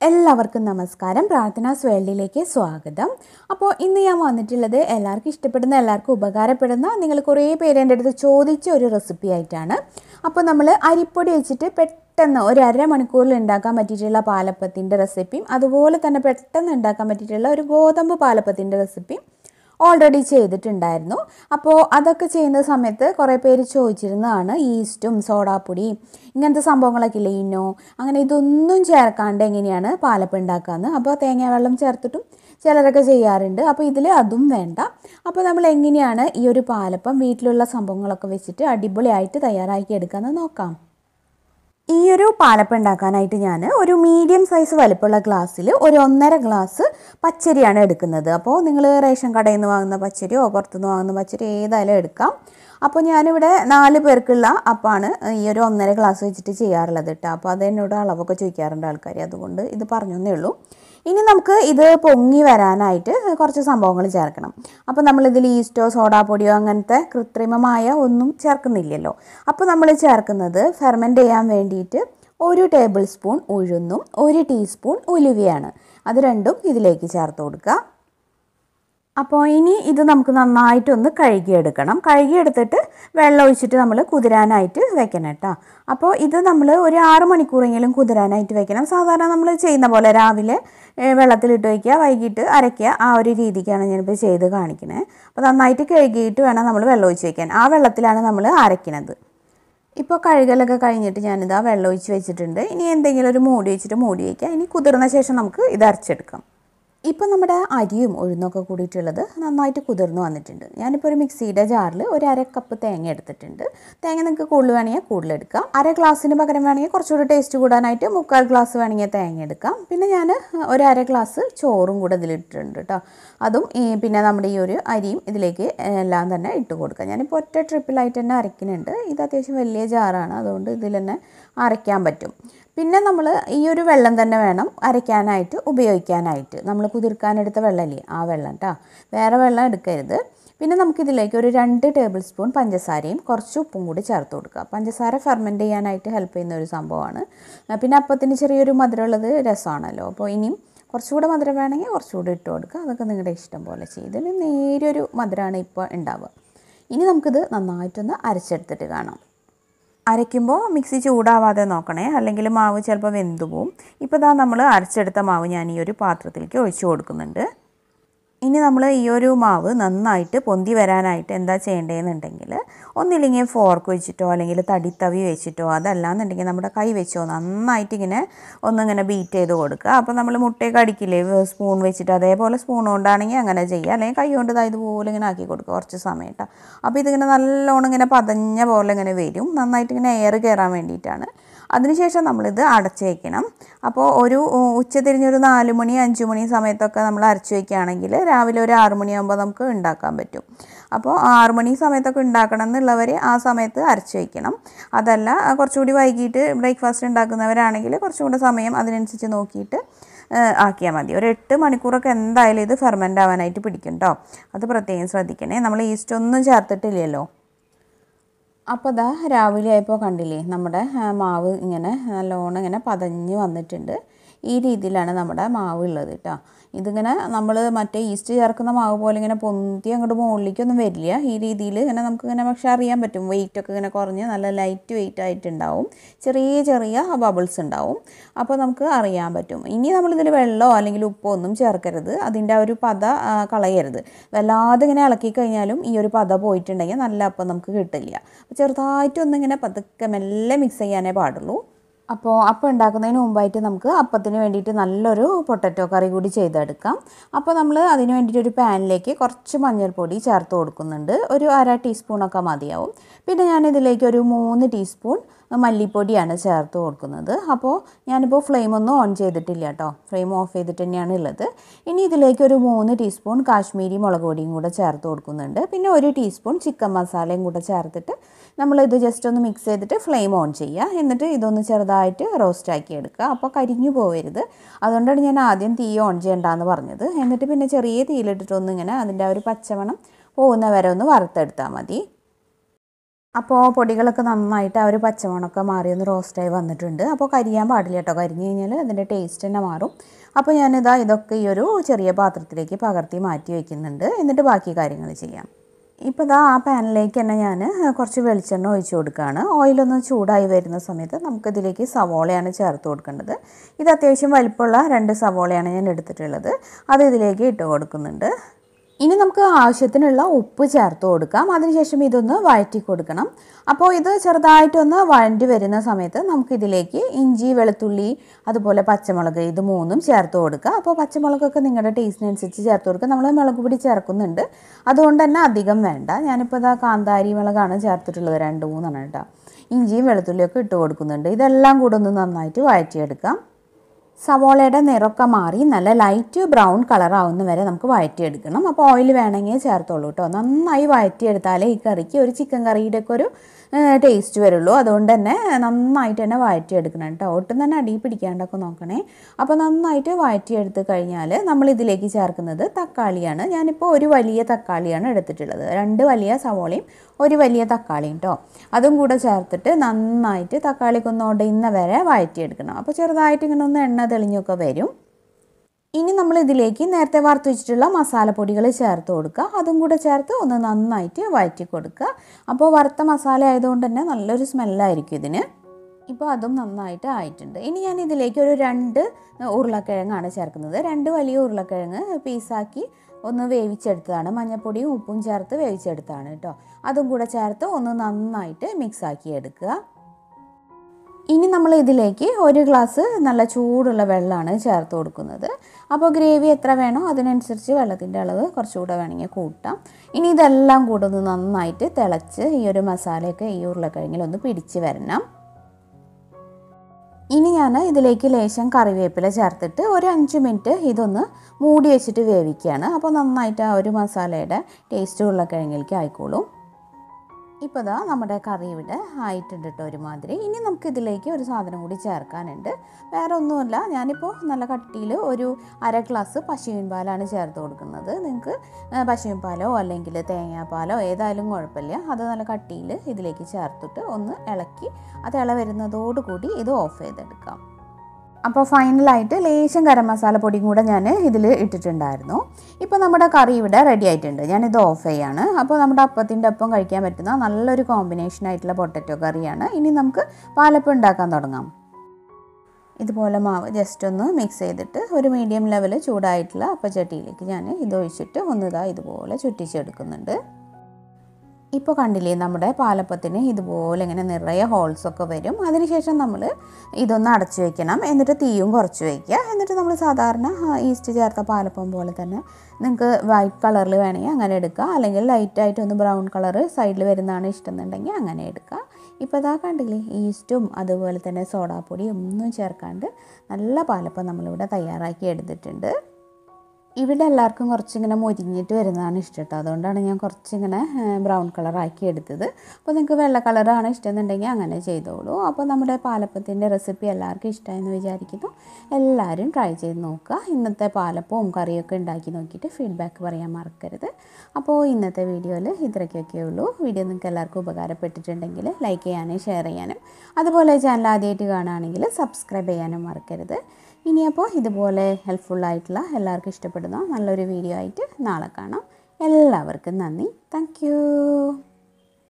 എല്ലാവർക്കും നമസ്കാരം പ്രാർത്ഥനാസ് വേൾഡിലേക്ക് സ്വാഗതം അപ്പോൾ ഇന്ന് ഞാൻ വന്നിട്ടുള്ളത് എല്ലാവർക്കും ഇഷ്ടപ്പെടുന്ന എല്ലാവർക്കും ഉപകാരപ്പെടുന്ന നിങ്ങൾ കുറേ പേര് എൻ്റെ അടുത്ത് ചോദിച്ച ഒരു റെസിപ്പി ആയിട്ടാണ് അപ്പോൾ നമ്മൾ അരിപ്പൊടി വെച്ചിട്ട് പെട്ടെന്ന് ഒരു അര മണിക്കൂറിൽ ഉണ്ടാക്കാൻ പറ്റിയിട്ടുള്ള പാലപ്പത്തിൻ്റെ റെസിപ്പിയും അതുപോലെ തന്നെ പെട്ടെന്ന് ഉണ്ടാക്കാൻ പറ്റിയിട്ടുള്ള ഒരു ഗോതമ്പ് പാലപ്പത്തിൻ്റെ റെസിപ്പിയും ഓൾറെഡി ചെയ്തിട്ടുണ്ടായിരുന്നു അപ്പോൾ അതൊക്കെ ചെയ്യുന്ന സമയത്ത് കുറേ പേര് ചോദിച്ചിരുന്നതാണ് ഈസ്റ്റും സോഡാപ്പൊടിയും ഇങ്ങനത്തെ സംഭവങ്ങളൊക്കെ ഇല്ലേ ഇന്നോ അങ്ങനെ ഇതൊന്നും ചേർക്കാണ്ട് എങ്ങനെയാണ് പാലപ്പം ഉണ്ടാക്കാമെന്ന് അപ്പോൾ തേങ്ങ വെള്ളം ചേർത്തിട്ടും ചിലരൊക്കെ ചെയ്യാറുണ്ട് അപ്പോൾ ഇതിൽ അതും വേണ്ട അപ്പോൾ നമ്മൾ എങ്ങനെയാണ് ഈ ഒരു പാലപ്പം വീട്ടിലുള്ള സംഭവങ്ങളൊക്കെ വെച്ചിട്ട് അടിപൊളിയായിട്ട് തയ്യാറാക്കി എടുക്കാമെന്ന് നോക്കാം ഈ ഒരു പാലപ്പം ഉണ്ടാക്കാനായിട്ട് ഞാൻ ഒരു മീഡിയം സൈസ് വലിപ്പമുള്ള ഗ്ലാസ്സിൽ ഒരു ഒന്നര ഗ്ലാസ് പച്ചരിയാണ് എടുക്കുന്നത് അപ്പോൾ നിങ്ങൾ റേഷൻ കടയിൽ നിന്ന് വാങ്ങുന്ന പച്ചരിയോ പുറത്തുനിന്ന് വാങ്ങുന്ന പച്ചരി ഏതായാലും എടുക്കാം അപ്പോൾ ഞാനിവിടെ നാല് പേർക്കുള്ള അപ്പാണ് ഈ ഒരു ഒന്നര ഗ്ലാസ് വെച്ചിട്ട് ചെയ്യാറുള്ളത് കേട്ടോ അപ്പോൾ അത് എന്നോട് അളവൊക്കെ ചോദിക്കാറുണ്ട് ആൾക്കാർ അതുകൊണ്ട് ഇത് പറഞ്ഞേ ഉള്ളൂ ഇനി നമുക്ക് ഇത് പൊങ്ങി വരാനായിട്ട് കുറച്ച് സംഭവങ്ങൾ ചേർക്കണം അപ്പോൾ നമ്മളിതിൽ ഈസ്റ്റോ സോഡാപ്പൊടിയോ അങ്ങനത്തെ കൃത്രിമമായ ഒന്നും ചേർക്കുന്നില്ലല്ലോ അപ്പോൾ നമ്മൾ ചേർക്കുന്നത് ഫെർമെൻറ്റ് ചെയ്യാൻ വേണ്ടിയിട്ട് ഒരു ടേബിൾ സ്പൂൺ ഉഴുന്നും ഒരു ടീസ്പൂൺ ഉലുവയാണ് അത് രണ്ടും ഇതിലേക്ക് ചേർത്ത് കൊടുക്കുക അപ്പോൾ ഇനി ഇത് നമുക്ക് നന്നായിട്ടൊന്ന് കഴുകിയെടുക്കണം കഴുകിയെടുത്തിട്ട് വെള്ളം ഒഴിച്ചിട്ട് നമ്മൾ കുതിരാനായിട്ട് വെക്കണം കേട്ടോ അപ്പോൾ ഇത് നമ്മൾ ഒരു ആറ് മണിക്കൂറെങ്കിലും കുതിരാനായിട്ട് വെക്കണം സാധാരണ നമ്മൾ ചെയ്യുന്ന പോലെ രാവിലെ വെള്ളത്തിലിട്ട് വയ്ക്കുക വൈകിട്ട് അരയ്ക്കുക ആ ഒരു രീതിക്കാണ് ഞാനിപ്പോൾ ചെയ്ത് കാണിക്കുന്നത് അപ്പോൾ നന്നായിട്ട് കഴുകിയിട്ട് വേണം നമ്മൾ വെള്ളം ഒഴിച്ച് വയ്ക്കാൻ ആ വെള്ളത്തിലാണ് നമ്മൾ അരയ്ക്കുന്നത് ഇപ്പോൾ കഴുകലൊക്കെ കഴിഞ്ഞിട്ട് ഞാനിത് ആ വെള്ളം ഒഴിച്ച് വെച്ചിട്ടുണ്ട് ഇനി എന്തെങ്കിലും ഒരു മൂടി വെച്ചിട്ട് മൂടി വയ്ക്കുക ഇനി കുതിർന്ന ശേഷം നമുക്ക് ഇത് അരച്ചെടുക്കാം ഇപ്പോൾ നമ്മുടെ അരിയും ഉഴുന്നൊക്കെ കൂടിയിട്ടുള്ളത് നന്നായിട്ട് കുതിർന്ന് വന്നിട്ടുണ്ട് ഞാനിപ്പോൾ ഒരു മിക്സിയുടെ ജാറിൽ ഒരു അര കപ്പ് തേങ്ങ എടുത്തിട്ടുണ്ട് തേങ്ങ നിങ്ങൾക്ക് കൂടുതൽ വേണമെങ്കിൽ കൂടുതൽ എടുക്കാം അര ഗ്ലാസ്സിന് പകരം വേണമെങ്കിൽ കുറച്ചുകൂടി ടേസ്റ്റ് കൂടാനായിട്ട് മുക്കാൽ ഗ്ലാസ് വേണമെങ്കിൽ തേങ്ങ എടുക്കാം പിന്നെ ഞാൻ ഒരു അര ഗ്ലാസ് ചോറും കൂടെ ഇതിലിട്ടിട്ടുണ്ട് കേട്ടോ അതും ഈ പിന്നെ നമ്മുടെ ഈ ഒരു അരിയും ഇതിലേക്ക് എല്ലാം തന്നെ ഇട്ട് കൊടുക്കാം ഞാനിപ്പോൾ ഒറ്റ ട്രിപ്പിലായിട്ട് തന്നെ അരയ്ക്കുന്നുണ്ട് ഇത് അത്യാവശ്യം വലിയ ജാറാണ് അതുകൊണ്ട് ഇതിൽ തന്നെ അരയ്ക്കാൻ പറ്റും പിന്നെ നമ്മൾ ഈ ഒരു വെള്ളം തന്നെ വേണം അരയ്ക്കാനായിട്ട് ഉപയോഗിക്കാനായിട്ട് നമ്മൾ കുതിർക്കാനെടുത്ത വെള്ളമില്ലേ ആ വെള്ളം കേട്ടോ വേറെ വെള്ളം എടുക്കരുത് പിന്നെ നമുക്കിതിലേക്ക് ഒരു രണ്ട് ടേബിൾ സ്പൂൺ പഞ്ചസാരയും കുറച്ച് ഉപ്പും കൂടി ചേർത്ത് കൊടുക്കുക പഞ്ചസാര ഫെർമെൻറ്റ് ചെയ്യാനായിട്ട് ഹെൽപ്പ് ചെയ്യുന്ന ഒരു സംഭവമാണ് പിന്നെ അപ്പത്തിന് ചെറിയൊരു മധുരമുള്ളത് രസമാണല്ലോ അപ്പോൾ ഇനിയും കുറച്ചുകൂടെ മധുരം വേണമെങ്കിൽ കുറച്ചുകൂടി ഇട്ട് കൊടുക്കുക അതൊക്കെ നിങ്ങളുടെ ഇഷ്ടം പോലെ ചെയ്തിന് നേരിയൊരു മധുരമാണ് ഇപ്പോൾ ഉണ്ടാവുക ഇനി നമുക്കിത് നന്നായിട്ടൊന്ന് അരച്ചെടുത്തിട്ട് കാണാം അരയ്ക്കുമ്പോൾ മിക്സി ചൂടാവാതെ നോക്കണേ അല്ലെങ്കിൽ മാവ് ചിലപ്പോൾ വെന്തു പോവും ഇപ്പോൾ ഇതാ നമ്മൾ അരച്ചെടുത്ത മാവ് ഞാൻ ഈ ഒരു പാത്രത്തിലേക്ക് ഒഴിച്ചു കൊടുക്കുന്നുണ്ട് ഇനി നമ്മൾ ഈ ഒരു മാവ് നന്നായിട്ട് പൊന്തി വരാനായിട്ട് എന്താ ചെയ്യേണ്ടതെന്നുണ്ടെങ്കിൽ ഒന്നില്ലെങ്കിൽ ഫോർക്ക് വെച്ചിട്ടോ അല്ലെങ്കിൽ തടിത്തവി വെച്ചിട്ടോ അതല്ലാന്നുണ്ടെങ്കിൽ നമ്മുടെ കൈ വെച്ചോ നന്നായിട്ട് ഇങ്ങനെ ഒന്നിങ്ങനെ ബീറ്റ് ചെയ്ത് കൊടുക്കുക അപ്പോൾ നമ്മൾ മുട്ടയൊക്കെ അടിക്കില്ലേ സ്പൂൺ വെച്ചിട്ട് അതേപോലെ സ്പൂൺ കൊണ്ടാണെങ്കിൽ അങ്ങനെ ചെയ്യുക അല്ലെങ്കിൽ കൈ കൊണ്ട് ഇതുപോലെ ഇങ്ങനെ ആക്കി കൊടുക്കുക കുറച്ച് സമയം കേട്ടോ അപ്പോൾ ഇതിങ്ങനെ നല്ലോണം ഇങ്ങനെ പതഞ്ഞ പോലെ ഇങ്ങനെ വരും നന്നായിട്ട് ഇങ്ങനെ എയർ കയറാൻ വേണ്ടിയിട്ടാണ് അതിനുശേഷം നമ്മളിത് അടച്ച് വയ്ക്കണം അപ്പോൾ ഒരു ഉച്ച തിരിഞ്ഞൊരു നാല് മണി അഞ്ച് മണി സമയത്തൊക്കെ നമ്മൾ അരച്ച് വയ്ക്കുകയാണെങ്കിൽ രാവിലെ ഒരു ആറ് മണിയാകുമ്പോൾ നമുക്ക് ഉണ്ടാക്കാൻ പറ്റും അപ്പോൾ ആറ് മണി സമയത്തൊക്കെ ഉണ്ടാക്കണം എന്നുള്ളവർ ആ സമയത്ത് അരച്ച് വയ്ക്കണം അതല്ല കുറച്ചുകൂടി വൈകിട്ട് ബ്രേക്ക്ഫാസ്റ്റ് ഉണ്ടാക്കുന്നവരാണെങ്കിൽ കുറച്ചും കൂടെ സമയം അതിനനുസരിച്ച് നോക്കിയിട്ട് ആക്കിയാൽ മതി ഒരു എട്ട് മണിക്കൂറൊക്കെ എന്തായാലും ഇത് ഫെർമെൻ്റ് ആവാനായിട്ട് പിടിക്കും കേട്ടോ അത് പ്രത്യേകം ശ്രദ്ധിക്കണേ നമ്മൾ ഈസ്റ്റ് ഒന്നും ചേർത്തിട്ടില്ലല്ലോ അപ്പോൾ ദാ രാവിലെ ആയപ്പോൾ കണ്ടില്ലേ നമ്മുടെ മാവ് ഇങ്ങനെ നല്ലോണം ഇങ്ങനെ പതഞ്ഞ് വന്നിട്ടുണ്ട് ഈ രീതിയിലാണ് നമ്മുടെ മാവ് ഉള്ളത് കേട്ടോ ഇതിങ്ങനെ നമ്മൾ മറ്റേ ഈസ്റ്റ് ചേർക്കുന്ന മാവ് പോലെ ഇങ്ങനെ പൊന്തി അങ്ങോട്ട് മുകളിലേക്കൊന്നും വരില്ല ഈ രീതിയിൽ ഇങ്ങനെ നമുക്കിങ്ങനെ പക്ഷെ അറിയാൻ പറ്റും വെയിറ്റൊക്കെ ഇങ്ങനെ കുറഞ്ഞ് നല്ല ലൈറ്റ് വെയിറ്റ് ആയിട്ടുണ്ടാവും ചെറിയ ചെറിയ ബബിൾസ് ഉണ്ടാവും അപ്പോൾ നമുക്ക് അറിയാൻ പറ്റും ഇനി നമ്മളിതിൽ വെള്ളമോ അല്ലെങ്കിൽ ഉപ്പോ ഒന്നും ചേർക്കരുത് അതിൻ്റെ ആ ഒരു പത കളയരുത് വല്ലാതെ ഇങ്ങനെ ഇളക്കി കഴിഞ്ഞാലും ഈ ഒരു പത പോയിട്ടുണ്ടെങ്കിൽ നല്ല അപ്പം നമുക്ക് കിട്ടില്ല അപ്പോൾ ചെറുതായിട്ടൊന്നിങ്ങനെ പതുക്കെ മെല്ലെ മിക്സ് ചെയ്യാനേ പാടുള്ളൂ അപ്പോൾ അപ്പം ഉണ്ടാക്കുന്നതിന് മുമ്പായിട്ട് നമുക്ക് അപ്പത്തിന് വേണ്ടിയിട്ട് നല്ലൊരു പൊട്ടറ്റോ കറി കൂടി ചെയ്തെടുക്കാം അപ്പോൾ നമ്മൾ അതിന് വേണ്ടിയിട്ട് ഒരു പാനിലേക്ക് കുറച്ച് മഞ്ഞൾപ്പൊടി ചേർത്ത് കൊടുക്കുന്നുണ്ട് ഒരു അര ടീസ്പൂണൊക്കെ മതിയാവും പിന്നെ ഞാനിതിലേക്ക് ഒരു മൂന്ന് ടീസ്പൂൺ മല്ലിപ്പൊടിയാണ് ചേർത്ത് കൊടുക്കുന്നത് അപ്പോൾ ഞാനിപ്പോൾ ഫ്ലെയിം ഒന്നും ഓൺ ചെയ്തിട്ടില്ല കേട്ടോ ഫ്ലെയിം ഓഫ് ചെയ്തിട്ട് തന്നെയാണ് ഉള്ളത് ഇനി ഇതിലേക്ക് ഒരു മൂന്ന് ടീസ്പൂൺ കാശ്മീരി മുളക് പൊടിയും കൂടെ ചേർത്ത് കൊടുക്കുന്നുണ്ട് പിന്നെ ഒരു ടീസ്പൂൺ ചിക്കൻ മസാലയും കൂടെ ചേർത്തിട്ട് നമ്മളിത് ജസ്റ്റ് ഒന്ന് മിക്സ് ചെയ്തിട്ട് ഫ്ലെയിം ഓൺ ചെയ്യുക എന്നിട്ട് ഇതൊന്ന് ചെറുതായിട്ട് റോസ്റ്റ് ആക്കി എടുക്കുക അപ്പോൾ കരിഞ്ഞു പോകരുത് അതുകൊണ്ടാണ് ഞാൻ ആദ്യം തീ ഓൺ ചെയ്യേണ്ടതെന്ന് പറഞ്ഞത് എന്നിട്ട് പിന്നെ ചെറിയ തീയിലിട്ടിട്ടൊന്നിങ്ങനെ അതിൻ്റെ ആ ഒരു പച്ചമണം പോകുന്ന വരെ ഒന്ന് വറുത്തെടുത്താൽ മതി അപ്പോൾ പൊടികളൊക്കെ നന്നായിട്ട് ആ ഒരു പച്ചമണമൊക്കെ മാറി ഒന്ന് റോസ്റ്റായി വന്നിട്ടുണ്ട് അപ്പോൾ കരിയാൻ പാടില്ല കേട്ടോ കരിഞ്ഞ് കഴിഞ്ഞാൽ അതിൻ്റെ ടേസ്റ്റ് തന്നെ മാറും അപ്പോൾ ഞാനിതാ ഇതൊക്കെ ഈ ഒരു ചെറിയ പാത്രത്തിലേക്ക് പകർത്തി മാറ്റി വയ്ക്കുന്നുണ്ട് എന്നിട്ട് ബാക്കി കാര്യങ്ങൾ ചെയ്യാം ഇപ്പോൾ ഇതാ ആ പാനിലേക്ക് തന്നെ ഞാൻ കുറച്ച് വെളിച്ചെണ്ണ ഒഴിച്ച് കൊടുക്കുകയാണ് ഓയിലൊന്ന് ചൂടായി വരുന്ന സമയത്ത് നമുക്കിതിലേക്ക് സവോളയാണ് ചേർത്ത് കൊടുക്കേണ്ടത് ഇത് അത്യാവശ്യം വലിപ്പമുള്ള രണ്ട് സവോളയാണ് ഞാൻ എടുത്തിട്ടുള്ളത് അത് ഇതിലേക്ക് ഇട്ട് കൊടുക്കുന്നുണ്ട് ഇനി നമുക്ക് ആവശ്യത്തിനുള്ള ഉപ്പ് ചേർത്ത് കൊടുക്കാം അതിനുശേഷം ഇതൊന്ന് വഴറ്റി കൊടുക്കണം അപ്പോൾ ഇത് ചെറുതായിട്ടൊന്ന് വഴണ്ടി വരുന്ന സമയത്ത് നമുക്കിതിലേക്ക് ഇഞ്ചി വെളുത്തുള്ളി അതുപോലെ പച്ചമുളക് ഇത് മൂന്നും ചേർത്ത് കൊടുക്കുക അപ്പോൾ പച്ചമുളകൊക്കെ നിങ്ങളുടെ ടേസ്റ്റിനനുസരിച്ച് ചേർത്ത് കൊടുക്കുക നമ്മൾ മുളക് പൊടി ചേർക്കുന്നുണ്ട് അതുകൊണ്ട് തന്നെ അധികം വേണ്ട ഞാനിപ്പോൾ ഇതാ കാന്താരി മുളകാണ് ചേർത്തിട്ടുള്ളത് രണ്ട് മൂന്നെണ്ണം കേട്ടോ ഇഞ്ചിയും വെളുത്തുള്ളിയൊക്കെ ഇട്ട് കൊടുക്കുന്നുണ്ട് ഇതെല്ലാം കൂടെ ഒന്ന് നന്നായിട്ട് വഴറ്റിയെടുക്കാം സവോളയുടെ നിറമൊക്കെ മാറി നല്ല ലൈറ്റ് ബ്രൗൺ കളർ ആവുന്ന വരെ നമുക്ക് വഴറ്റിയെടുക്കണം അപ്പോൾ ഓയിൽ വേണമെങ്കിൽ ചേർത്തോളൂ കേട്ടോ നന്നായി വഴറ്റിയെടുത്താലേ ഈ കറിക്ക് ഒരു ചിക്കൻ കറിയുടെ ഒക്കെ ഒരു ടേസ്റ്റ് വരുള്ളൂ അതുകൊണ്ട് തന്നെ നന്നായിട്ട് തന്നെ വഴറ്റിയെടുക്കണം കേട്ടോ ഒട്ടും തന്നെ അടി പിടിക്കാണ്ടൊക്കെ നോക്കണേ അപ്പോൾ നന്നായിട്ട് വഴറ്റിയെടുത്ത് കഴിഞ്ഞാൽ നമ്മൾ ഇതിലേക്ക് ചേർക്കുന്നത് തക്കാളിയാണ് ഞാനിപ്പോൾ ഒരു വലിയ തക്കാളിയാണ് എടുത്തിട്ടുള്ളത് രണ്ട് വലിയ സവോളയും ഒരു വലിയ തക്കാളിയും കേട്ടോ അതും കൂടെ ചേർത്തിട്ട് നന്നായിട്ട് തക്കാളിക്കൊന്ന് ഉടയുന്ന വരെ വഴറ്റിയെടുക്കണം അപ്പോൾ ചെറുതായിട്ട് ഇങ്ങനെ ഒന്ന് എണ്ണ തെളിഞ്ഞൊക്കെ വരും ഇനി നമ്മൾ ഇതിലേക്ക് നേരത്തെ വറുത്ത് വെച്ചിട്ടുള്ള മസാലപ്പൊടികൾ ചേർത്ത് കൊടുക്കുക അതും കൂടെ ചേർത്ത് ഒന്ന് നന്നായിട്ട് വഴറ്റി കൊടുക്കുക അപ്പോൾ വറുത്ത മസാല ആയതുകൊണ്ട് തന്നെ നല്ലൊരു സ്മെല്ലായിരിക്കും ഇതിന് ഇപ്പോൾ അതും നന്നായിട്ട് ആയിട്ടുണ്ട് ഇനി ഞാൻ ഇതിലേക്ക് ഒരു രണ്ട് ഉരുളക്കിഴങ്ങാണ് ചേർക്കുന്നത് രണ്ട് വലിയ ഉരുളക്കിഴങ്ങ് പീസാക്കി ഒന്ന് വേവിച്ചെടുത്തതാണ് മഞ്ഞൾപ്പൊടിയും ഉപ്പും ചേർത്ത് വേവിച്ചെടുത്താണ് കേട്ടോ അതും കൂടെ ചേർത്ത് ഒന്ന് നന്നായിട്ട് മിക്സാക്കി എടുക്കുക ഇനി നമ്മൾ ഇതിലേക്ക് ഒരു ഗ്ലാസ് നല്ല ചൂടുള്ള വെള്ളമാണ് ചേർത്ത് കൊടുക്കുന്നത് അപ്പോൾ ഗ്രേവി എത്ര വേണോ അതിനനുസരിച്ച് വെള്ളത്തിൻ്റെ അളവ് കുറച്ചുകൂടെ വേണമെങ്കിൽ കൂട്ടാം ഇനി ഇതെല്ലാം കൂടെ ഒന്ന് നന്നായിട്ട് തിളച്ച് ഈ ഒരു മസാലയൊക്കെ ഈ ഉരുളക്കിഴങ്ങിലൊന്ന് പിടിച്ച് വരണം ഇനി ഞാൻ ഇതിലേക്ക് ലേശം കറിവേപ്പില ചേർത്തിട്ട് ഒരു അഞ്ച് മിനിറ്റ് ഇതൊന്ന് മൂടി വെച്ചിട്ട് വേവിക്കുകയാണ് അപ്പോൾ നന്നായിട്ട് ആ ഒരു മസാലയുടെ ടേസ്റ്റ് ഉരുളക്കിഴങ്ങിലേക്ക് ആയിക്കോളും ഇപ്പോൾ ദാ നമ്മുടെ കറി ഇവിടെ ആയിട്ടുണ്ട് കേട്ടോ ഒരുമാതിരി ഇനി നമുക്ക് ഇതിലേക്ക് ഒരു സാധനം കൂടി ചേർക്കാനുണ്ട് വേറെ ഒന്നുമല്ല ഞാനിപ്പോൾ നല്ല കട്ടിയിൽ ഒരു അര ഗ്ലാസ് പശുവിൻ പാലാണ് ചേർത്ത് കൊടുക്കുന്നത് നിങ്ങൾക്ക് പശുവിൻ പാലോ അല്ലെങ്കിൽ തേങ്ങാപ്പാലോ ഏതായാലും കുഴപ്പമില്ല അത് നല്ല കട്ടിയിൽ ഇതിലേക്ക് ചേർത്തിട്ട് ഒന്ന് ഇളക്കി അത് ഇള വരുന്നതോടുകൂടി ഇത് ഓഫ് ചെയ്തെടുക്കാം അപ്പോൾ ഫൈനലായിട്ട് ലേശം ഗരം മസാല പൊടിയും കൂടെ ഞാൻ ഇതിൽ ഇട്ടിട്ടുണ്ടായിരുന്നു ഇപ്പോൾ നമ്മുടെ കറി ഇവിടെ റെഡി ആയിട്ടുണ്ട് ഞാനിത് ഓഫ് ചെയ്യാണ് അപ്പോൾ നമ്മുടെ അപ്പത്തിൻ്റെ ഒപ്പം കഴിക്കാൻ പറ്റുന്ന നല്ലൊരു കോമ്പിനേഷൻ ആയിട്ടുള്ള പൊട്ടറ്റോ കറിയാണ് ഇനി നമുക്ക് പാലപ്പം ഉണ്ടാക്കാൻ തുടങ്ങാം ഇതുപോലെ മാവ് ജസ്റ്റ് ഒന്ന് മിക്സ് ചെയ്തിട്ട് ഒരു മീഡിയം ലെവൽ ചൂടായിട്ടുള്ള അപ്പച്ചട്ടിയിലേക്ക് ഞാൻ ഇത് ഒഴിച്ചിട്ട് ഒന്ന് ഇതാ ഇതുപോലെ ചുറ്റിച്ചെടുക്കുന്നുണ്ട് ഇപ്പോൾ കണ്ടില്ലേ നമ്മുടെ പാലപ്പത്തിന് ഇതുപോലെ ഇങ്ങനെ നിറയെ ഹോൾസൊക്കെ വരും അതിനുശേഷം നമ്മൾ ഇതൊന്ന് അടച്ചു വെക്കണം എന്നിട്ട് തീയും കുറച്ച് വയ്ക്കുക എന്നിട്ട് നമ്മൾ സാധാരണ ഈസ്റ്റ് ചേർത്ത പാലപ്പം പോലെ തന്നെ നിങ്ങൾക്ക് വൈറ്റ് കളറിൽ വേണമെങ്കിൽ അങ്ങനെ എടുക്കുക അല്ലെങ്കിൽ ലൈറ്റായിട്ട് ഒന്ന് ബ്രൗൺ കളർ സൈഡിൽ വരുന്നതാണ് ഇഷ്ടം എന്നുണ്ടെങ്കിൽ അങ്ങനെ എടുക്കുക ഇപ്പോൾ ഇതാ കണ്ടില്ലേ ഈസ്റ്റും അതുപോലെ തന്നെ സോഡാപ്പൊടിയും ഒന്നും ചേർക്കാണ്ട് നല്ല പാലപ്പം നമ്മളിവിടെ തയ്യാറാക്കി എടുത്തിട്ടുണ്ട് ഇവിടെ എല്ലാവർക്കും കുറച്ചിങ്ങനെ മൊരിഞ്ഞിട്ട് വരുന്നതാണ് ഇഷ്ടം കേട്ടോ അതുകൊണ്ടാണ് ഞാൻ കുറച്ചിങ്ങനെ ബ്രൗൺ കളറാക്കി എടുത്തത് അപ്പോൾ നിങ്ങൾക്ക് വെള്ള കളറാണ് ഇഷ്ടം എന്നുണ്ടെങ്കിൽ അങ്ങനെ ചെയ്തോളൂ അപ്പോൾ നമ്മുടെ പാലപ്പത്തിൻ്റെ റെസിപ്പി എല്ലാവർക്കും ഇഷ്ടമായെന്ന് വിചാരിക്കുന്നു എല്ലാവരും ട്രൈ ചെയ്ത് നോക്കുക ഇന്നത്തെ പാലപ്പവും കറിയൊക്കെ ഉണ്ടാക്കി നോക്കിയിട്ട് ഫീഡ്ബാക്ക് പറയാൻ മറക്കരുത് അപ്പോൾ ഇന്നത്തെ വീഡിയോയിൽ ഇത്രയ്ക്കൊക്കെ ഉള്ളൂ വീഡിയോ നിങ്ങൾക്ക് എല്ലാവർക്കും ഉപകാരപ്പെട്ടിട്ടുണ്ടെങ്കിൽ ലൈക്ക് ചെയ്യാനും ഷെയർ ചെയ്യാനും അതുപോലെ ചാനൽ ആദ്യമായിട്ട് കാണുകയാണെങ്കിൽ സബ്സ്ക്രൈബ് ചെയ്യാനും മറക്കരുത് ഇനിയപ്പോൾ ഇതുപോലെ ഹെൽപ്ഫുള്ളായിട്ടുള്ള എല്ലാവർക്കും ഇഷ്ടപ്പെടുന്ന നല്ലൊരു വീഡിയോ ആയിട്ട് നാളെ കാണാം എല്ലാവർക്കും നന്ദി താങ്ക്